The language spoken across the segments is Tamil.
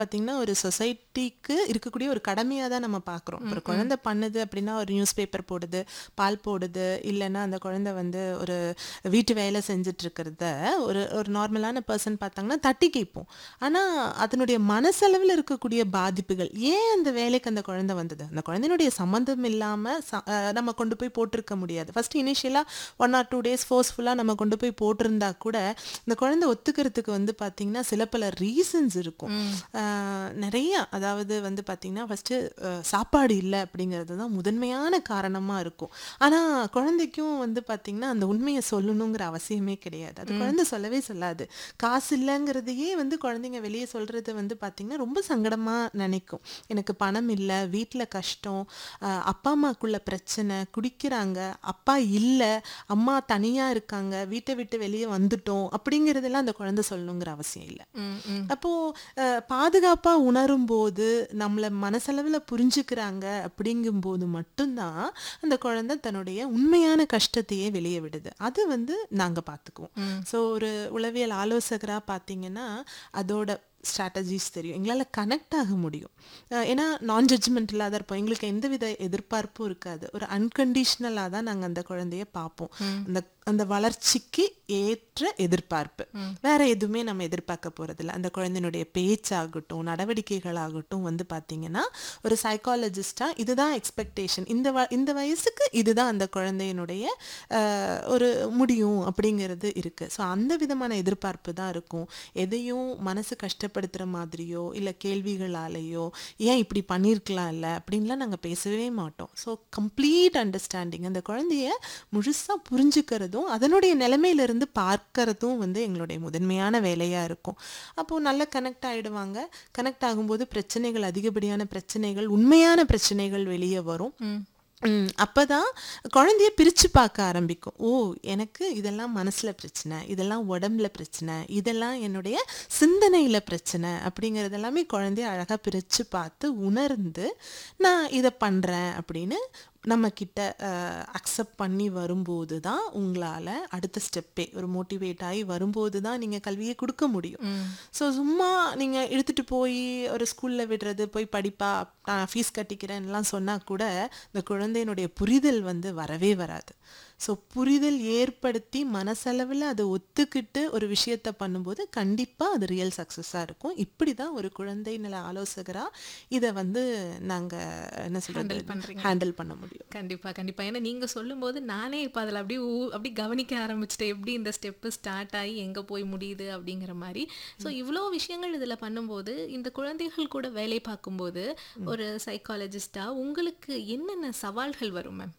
பார்த்தீங்கன்னா ஒரு சொசைட்டிக்கு இருக்கக்கூடிய ஒரு கடமையாக தான் நம்ம பார்க்குறோம் ஒரு குழந்தை பண்ணுது அப்படின்னா ஒரு நியூஸ் பேப்பர் போடுது பால் போடுது இல்லைன்னா அந்த குழந்தை வந்து ஒரு வீட்டு வேலை செஞ்சுட்டு இருக்கிறத ஒரு ஒரு நார்மலான பர்சன் பார்த்தாங்கன்னா தட்டி கேட்போம் ஆனால் அதனுடைய மனசளவில் இருக்கக்கூடிய பாதிப்புகள் ஏன் அந்த வேலைக்கு அந்த குழந்தை வந்தது அந்த குழந்தையினுடைய சம்மந்தம் இல்லாமல் நம்ம கொண்டு போய் போட்டிருக்க முடியாது ஃபர்ஸ்ட் இனிஷியலாக ஒன் ஆர் டூ டேஸ் ஃபோர்ஸ்ஃபுல்லாக நம்ம கொண்டு போய் போட்டிருந்தா கூட இந்த குழந்தை ஒத்துக்கிறதுக்கு வந்து பார்த்தீங்கன்னா சில பல ரீசன்ஸ் இருக்கும் ஆஹ் நிறைய அதாவது வந்து பார்த்தீங்கன்னா ஃபஸ்ட்டு சாப்பாடு இல்லை அப்படிங்கிறது தான் முதன்மையான காரணமாக இருக்கும் ஆனால் குழந்தைக்கும் வந்து பார்த்தீங்கன்னா அந்த உண்மையை சொல்லணுங்கிற அவசியமே கிடையாது அது குழந்தை சொல்லவே சொல்லாது காசு இல்லைங்கிறதையே வந்து குழந்தைங்க வெளியே சொல்கிறது வந்து பார்த்தீங்கன்னா ரொம்ப சங்கடமாக நினைக்கும் எனக்கு பணம் இல்லை வீட்டில் கஷ்டம் ஆஹ் அப்பா அம்மாக்குள்ள பிரச்சனை குடிக்கிறாங்க அப்பா இல்லை அம்மா தனியாக இருக்காங்க வீட்டை விட்டு வெளியே வந்துட்டோம் அப்படிங்கிறதெல்லாம் அந்த குழந்தை சொல்லணுங்கிற அவசியம் இல்லை அப்போ அஹ், பாதுகாப்பா உணரும் போது நம்மள மனசளவுல புரிஞ்சுக்கிறாங்க அப்படிங்கும்போது மட்டும்தான் அந்த குழந்தை தன்னுடைய உண்மையான கஷ்டத்தையே வெளியே விடுது அது வந்து நாங்க பார்த்துக்குவோம் ஸோ ஒரு உளவியல் ஆலோசகரா பார்த்தீங்கன்னா அதோட ஸ்ட்ராட்டஜிஸ் தெரியும் எங்களால் கனெக்ட் ஆக முடியும் அஹ் ஏன்னா நான் ஜட்ஜ்மெண்டலாக தான் இருப்போம் எங்களுக்கு எந்தவித எதிர்பார்ப்பும் இருக்காது ஒரு அன்கண்டிஷ்னலாக தான் நாங்கள் அந்த குழந்தைய பார்ப்போம் அந்த அந்த வளர்ச்சிக்கு ஏற்ற எதிர்பார்ப்பு வேற எதுவுமே நம்ம எதிர்பார்க்க போறதில்ல அந்த குழந்தையினுடைய பேச்சாகட்டும் நடவடிக்கைகளாகட்டும் வந்து பார்த்தீங்கன்னா ஒரு சைக்காலஜிஸ்டா இதுதான் எக்ஸ்பெக்டேஷன் இந்த வ இந்த வயசுக்கு இதுதான் அந்த குழந்தையினுடைய அஹ், ஒரு முடியும் அப்படிங்கிறது இருக்கு ஸோ அந்த விதமான எதிர்பார்ப்பு தான் இருக்கும் எதையும் மனசு கஷ்டப்படுத்துற மாதிரியோ இல்லை கேள்விகளாலேயோ ஏன் இப்படி பண்ணியிருக்கலாம் இல்லை அப்படின்லாம் நாங்கள் பேசவே மாட்டோம் ஸோ கம்ப்ளீட் அண்டர்ஸ்டாண்டிங் அந்த குழந்தைய முழுசாக புரிஞ்சுக்கிறதும் அதனுடைய நிலைமையிலிருந்து பார்க்கறதும் வந்து எங்களுடைய முதன்மையான வேலையாக இருக்கும் அப்போது நல்லா கனெக்ட் ஆகிடுவாங்க கனெக்ட் ஆகும்போது பிரச்சனைகள் அதிகப்படியான பிரச்சனைகள் உண்மையான பிரச்சனைகள் வெளியே வரும் ம், அப்பதான் குழந்தைய பிரிச்சு பார்க்க ஆரம்பிக்கும் ஓ எனக்கு இதெல்லாம் மனசுல பிரச்சனை இதெல்லாம் உடம்புல பிரச்சனை இதெல்லாம் என்னுடைய சிந்தனையில பிரச்சனை அப்படிங்கறது எல்லாமே குழந்தைய அழகா பிரிச்சு பார்த்து உணர்ந்து நான் இதை பண்றேன் அப்படின்னு நம்ம கிட்ட அக்செப்ட் பண்ணி வரும்போது தான் உங்களால அடுத்த ஸ்டெப்பே ஒரு மோட்டிவேட் ஆகி வரும்போது தான் நீங்க கல்வியை கொடுக்க முடியும் ஸோ சும்மா நீங்க இழுத்துட்டு போய் ஒரு ஸ்கூல்ல விடுறது போய் படிப்பா நான் ஃபீஸ் கட்டிக்கிறேன்லாம் சொன்னா கூட இந்த குழந்தையினுடைய புரிதல் வந்து வரவே வராது ஸோ புரிதல் ஏற்படுத்தி மனசளவில் அதை ஒத்துக்கிட்டு ஒரு விஷயத்த பண்ணும்போது கண்டிப்பாக அது ரியல் சக்ஸஸாக இருக்கும் இப்படி தான் ஒரு குழந்தை நல ஆலோசகராக இதை வந்து நாங்கள் என்ன சொல்கிறது ஹேண்டில் பண்ண முடியும் கண்டிப்பா கண்டிப்பா ஏன்னா நீங்க சொல்லும்போது நானே இப்ப அதுல அப்படியே ஊ- அப்படியே கவனிக்க ஆரம்பிச்சிட்டேன் எப்படி இந்த ஸ்டெப்பு ஸ்டார்ட் ஆகி எங்க போய் முடியுது அப்படிங்கிற மாதிரி ஸோ இவ்வளோ விஷயங்கள் இதுல பண்ணும்போது இந்த குழந்தைகள் கூட வேலை பார்க்கும்போது ஒரு சைக்காலஜிஸ்டா உங்களுக்கு என்னென்ன சவால்கள் வரும் மேம்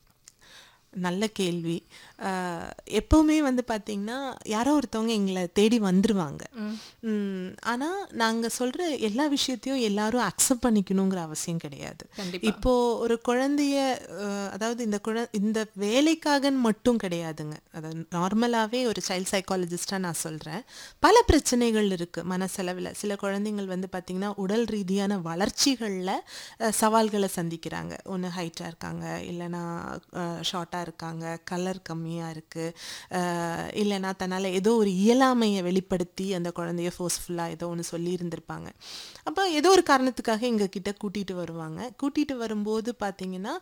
நல்ல கேள்வி ஆஹ் எப்பவுமே வந்து பார்த்தீங்கன்னா யாரோ ஒருத்தவங்க எங்களை தேடி வந்துருவாங்க ம், ஆனா நாங்க சொல்ற எல்லா விஷயத்தையும் எல்லாரும் அக்செப்ட் பண்ணிக்கணுங்கிற அவசியம் கிடையாது கண்டிப்பா. இப்போ ஒரு குழந்தைய அஹ், அதாவது இந்த குழ இந்த வேலைக்காகன்னு மட்டும் கிடையாதுங்க அதாவது நார்மலாவே ஒரு சைல்ட் சைக்காலஜிஸ்டா நான் சொல்றேன் பல பிரச்சனைகள் இருக்கு மனசளவில் சில குழந்தைங்கள் வந்து பார்த்தீங்கன்னா உடல் ரீதியான வளர்ச்சிகளில் சவால்களை சந்திக்கிறாங்க ஒன்று ஹைட்டாக இருக்காங்க இல்லைன்னா ஷார்ட்டாக இருக்காங்க கலர் கம்மியாக இருக்குது இல்லைன்னா தன்னால் ஏதோ ஒரு இயலாமையை வெளிப்படுத்தி அந்த குழந்தைய ஃபோர்ஸ்ஃபுல்லாக ஏதோ ஒன்று சொல்லி இருந்திருப்பாங்க அப்போ ஏதோ ஒரு காரணத்துக்காக எங்கள் கிட்ட கூட்டிகிட்டு வருவாங்க கூட்டிகிட்டு வரும்போது பார்த்தீங்கன்னா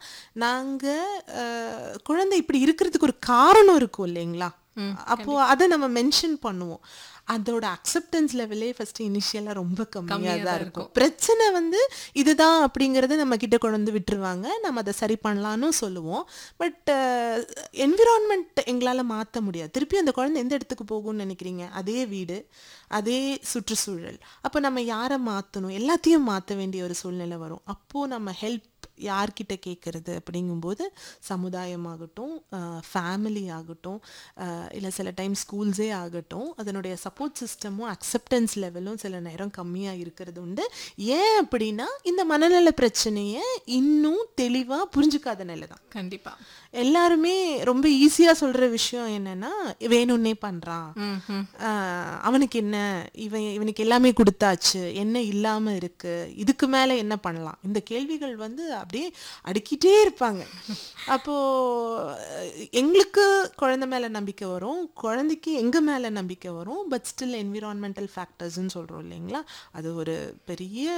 நாங்கள் குழந்தை இப்படி இருக்கிறதுக்கு ஒரு காரணம் இருக்கும் இல்லைங்களா அப்போ அதை நம்ம மென்ஷன் பண்ணுவோம் அதோட அக்செப்டன்ஸ் லெவலே ஃபர்ஸ்ட் இனிஷியலாக ரொம்ப கம்மியாக தான் இருக்கும் பிரச்சனை வந்து இதுதான் அப்படிங்கறத நம்ம கிட்ட கொண்டு வந்து விட்டுருவாங்க நம்ம அதை சரி பண்ணலாம்னு சொல்லுவோம் பட் என்விரான்மெண்ட் எங்களால மாற்ற முடியாது திருப்பி அந்த குழந்தை எந்த இடத்துக்கு போகும்னு நினைக்கிறீங்க அதே வீடு அதே சுற்றுச்சூழல் அப்போ நம்ம யாரை மாற்றணும் எல்லாத்தையும் மாற்ற வேண்டிய ஒரு சூழ்நிலை வரும் அப்போ நம்ம ஹெல்ப் யார்கிட்ட கேட்குறது அப்படிங்கும்போது சமுதாயமாகட்டும் ஃபேமிலி ஆகட்டும் இல்லை சில டைம் ஸ்கூல்ஸே ஆகட்டும் அதனுடைய சப்போர்ட் சிஸ்டமும் அக்செப்டன்ஸ் லெவலும் சில நேரம் கம்மியாக இருக்கிறது உண்டு ஏன் அப்படின்னா இந்த மனநல பிரச்சனையை இன்னும் தெளிவாக புரிஞ்சுக்காத நிலை தான் கண்டிப்பா எல்லாருமே ரொம்ப ஈஸியாக சொல்கிற விஷயம் என்னன்னா வேணும்னே பண்ணுறான் அவனுக்கு என்ன இவன் இவனுக்கு எல்லாமே கொடுத்தாச்சு என்ன இல்லாமல் இருக்கு இதுக்கு மேலே என்ன பண்ணலாம் இந்த கேள்விகள் வந்து அப்படியே அடுக்கிட்டே இருப்பாங்க அப்போது எங்களுக்கு குழந்தை மேலே நம்பிக்கை வரும் குழந்தைக்கு எங்கள் மேலே நம்பிக்கை வரும் பட் ஸ்டில் என்விரான்மெண்டல் ஃபேக்டர்ஸ்ன்னு சொல்கிறோம் இல்லைங்களா அது ஒரு பெரிய